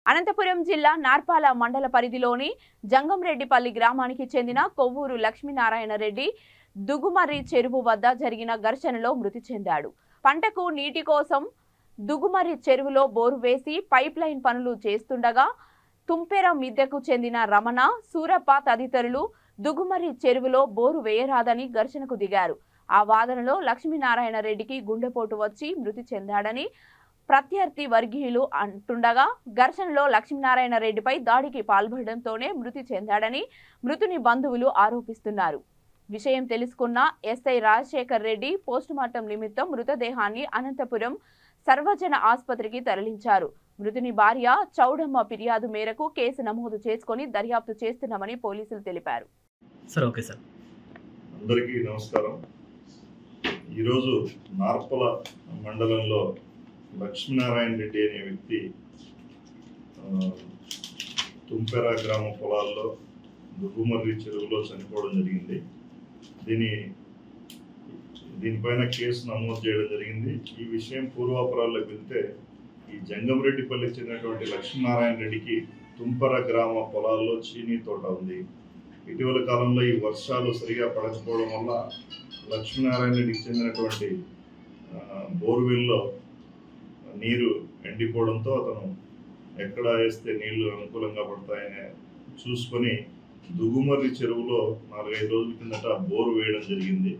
అనంతపురం జిల్లా నార్పాల మండల పరిధిలోని జంగంరెడ్డిపల్లి గ్రామానికి చెందిన కొవ్వూరు లక్ష్మీనారాయణ రెడ్డి దుగుమర్రి చెరువు వద్ద జరిగిన ఘర్షణలో మృతి చెందాడు పంటకు నీటి కోసం దుగుమర్రి చెరువులో బోరు వేసి పైప్ లైన్ పనులు చేస్తుండగా తుంపెర మిద్దెకు చెందిన రమణ సూరప్ప తదితరులు దుగుమర్రి చెరువులో బోరు వేయరాదని ఘర్షణకు దిగారు ఆ వాదనలో లక్ష్మీనారాయణ రెడ్డికి గుండెపోటు వచ్చి మృతి చెందాడని ప్రత్యర్థి వర్గీయులు అంటుండగా ఘర్షణలో లక్ష్మీనారాయణ రెడ్డిపై దాడికి పాల్పడడంతోనే మృతి చెందాడని మృతుని బంధువులు ఆరోపిస్తున్నారు విషయం తెలుసుకున్న ఎస్ఐ రాజశేఖర్ రెడ్డి పోస్టుమార్టం నిమిత్తం మృతదేహాన్ని అనంతపురం సర్వజన ఆసుపత్రికి తరలించారు మృతుని భార్య చౌడమ్మ ఫిర్యాదు మేరకు కేసు నమోదు చేసుకొని దర్యాప్తు చేస్తున్నామని పోలీసులు తెలిపారు సార్ ఓకే సార్ అందరికీ నమస్కారం ఈరోజు నార్పల మండలంలో లక్ష్మీనారాయణ రెడ్డి అనే వ్యక్తి ఆ, తుంపెర గ్రామ పొలాల్లో దుగ్గుమర్రి చెరువులో చనిపోవడం జరిగింది దీని దీనిపైన కేసు నమోదు చేయడం జరిగింది ఈ విషయం పూర్వాపరాల్లోకి వెళ్తే ఈ జంగంరెడ్డిపల్లికి చెందినటువంటి లక్ష్మీనారాయణ రెడ్డికి తుంపర గ్రామ పొలాల్లో చీనీ తోట ఉంది ఇటీవల కాలంలో ఈ వర్షాలు సరిగా పడకపోవడం వల్ల లక్ష్మీనారాయణ రెడ్డికి చెందినటువంటి ఆ, బోర్వెల్లో నీరు ఎండిపోవడంతో అతను ఎక్కడ వేస్తే నీళ్లు అనుకూలంగా పడతాయని చూసుకొని దుగుమర్రి చెరువులో నాలుగైదు రోజుల కిందట బోరు వేయడం జరిగింది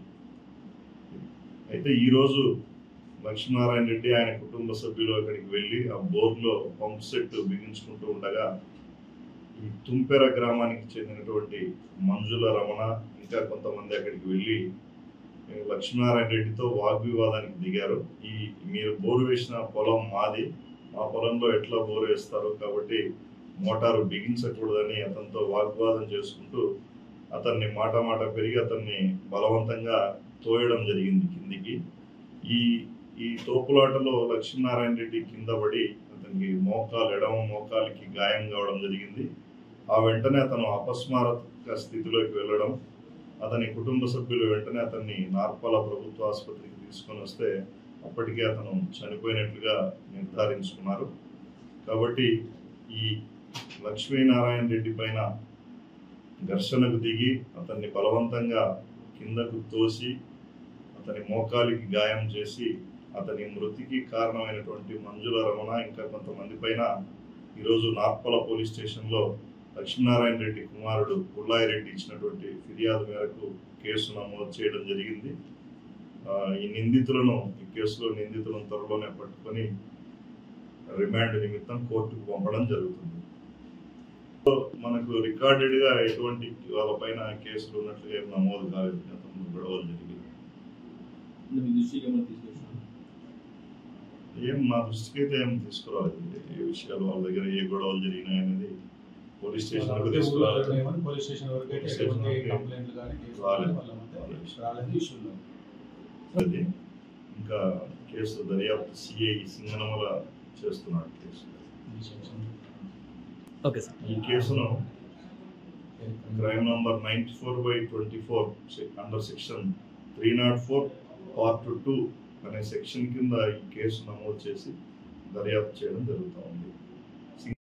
అయితే ఈరోజు లక్ష్మీనారాయణ రెడ్డి ఆయన కుటుంబ సభ్యులు అక్కడికి వెళ్ళి ఆ బోర్లో పంప్ సెట్ బిగించుకుంటూ ఉండగా ఈ తుంపెర గ్రామానికి చెందినటువంటి మంజుల రమణ ఇంకా కొంతమంది అక్కడికి వెళ్ళి ఏ, లక్ష్మీనారాయణ రెడ్డితో వాగ్వివాదానికి దిగారు ఈ మీరు బోరు వేసిన పొలం మాది మా పొలంలో ఎట్లా బోరు వేస్తారు కాబట్టి మోటారు బిగించకూడదని అతనితో వాగ్వాదం చేసుకుంటూ అతన్ని మాట మాట పెరిగి అతన్ని బలవంతంగా తోయడం జరిగింది కిందికి ఈ ఈ తోపులాటలో లక్ష్మీనారాయణ రెడ్డి కింద పడి అతనికి మోకాలు ఎడమ మోకాలికి గాయం కావడం జరిగింది ఆ వెంటనే అతను అపస్మారక స్థితిలోకి వెళ్ళడం అతని కుటుంబ సభ్యులు వెంటనే అతన్ని నార్పాల ప్రభుత్వ ఆసుపత్రికి తీసుకొని వస్తే అప్పటికే అతను చనిపోయినట్లుగా నిర్ధారించుకున్నారు కాబట్టి ఈ లక్ష్మీనారాయణ రెడ్డి పైన ఘర్షణకు దిగి అతన్ని బలవంతంగా కిందకు తోసి అతని మోకాలికి గాయం చేసి అతని మృతికి కారణమైనటువంటి మంజుల రమణ ఇంకా కొంతమంది పైన ఈరోజు నార్పల పోలీస్ స్టేషన్లో లక్ష్మీనారాయణ రెడ్డి కుమారుడు పుల్లాయి రెడ్డి ఇచ్చినటువంటి ఫిర్యాదు మేరకు కేసు నమోదు చేయడం జరిగింది ఆ, ఈ నిందితులను ఈ కేసులో నిందితులను త్వరలోనే పట్టుకొని రిమాండ్ నిమిత్తం కోర్టుకు పంపడం జరుగుతుంది సో మనకు రికార్డెడ్ గా ఎటువంటి వాళ్ళపైన కేసులు ఉన్నట్లుగా ఏం నమోదు కాలేదు గతంలో గొడవలు జరిగి మీ దృష్టికి ఏమైనా తీసుకొచ్చాను ఏం నా దృష్టికి అయితే ఏం తీసుకురాలేదు ఏ విషయాలు వాళ్ళ దగ్గర ఏ గొడవలు జరిగినాయి అనేది పోలీస్ స్టేషన్ వరకు తీసుకురాలేదు పోలీస్ స్టేషన్ వరకు అయితే పోలీస్ స్టేషన్ ఎటువంటి వరకు కంప్లైంట్లు కానీ కేసులు రాలేదు. కానీ వాళ్ళ మధ్య రాలేదు ఇష్యూలు అది ఇంకా కేసు దర్యాప్తు సిఐ సింగనమల చేస్తున్నాడు కేసు ఓకే సార్ ఈ కేసును crime number ninety four by twenty four under section three not four part two అనే సెక్షన్ కింద ఈ కేసు నమోదు చేసి దర్యాప్తు చేయడం జరుగుతూ ఉంది